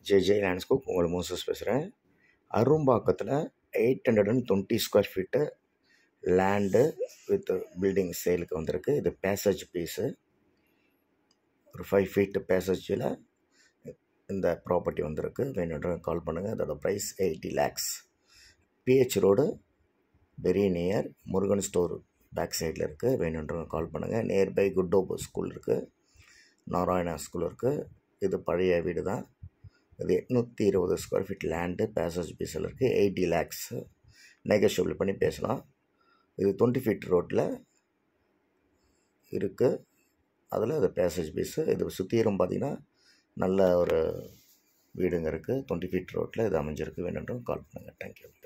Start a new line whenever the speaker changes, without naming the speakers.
JJ landscape உங்களை Moses பேசுகிறேன் அரும்பாக்கத்தில் eight hundred and twenty square feet land with building சேலுக்கு வந்திருக்கு இது பேசேஜ் பீஸு ஒரு ஃபைவ் ஃபீட்டு பேசேஜில் இந்த ப்ராப்பர்ட்டி வந்திருக்கு வேணுன்றவங்க கால் பண்ணுங்கள் அதோட price eighty lakhs PH road very near Murugan store back சைடில் இருக்குது வேணுன்றவங்க கால் பண்ணுங்கள் நியர்பை குட்டோபோ ஸ்கூல் இருக்குது நாராயணா ஸ்கூல் இருக்குது இது பழைய வீடு தான் இது எட்நூற்றி இருபது ஸ்கொயர் ஃபீட் லேண்டு பேசேஜ் பீஸில் இருக்குது எயிட்டி லேக்ஸு நெகோஷியபிள் பண்ணி பேசலாம் இது டுவெண்ட்டி ஃபீட் ரோட்டில் இருக்குது அதில் இது பேசேஜ் பீஸு இது சுற்றிலும் பார்த்திங்கன்னா நல்ல ஒரு வீடுங்க இருக்குது டுவெண்ட்டி ஃபீட் ரோட்டில் இது அமைஞ்சிருக்கு வேணுன்றவங்க கால் பண்ணுங்கள் தேங்க்யூ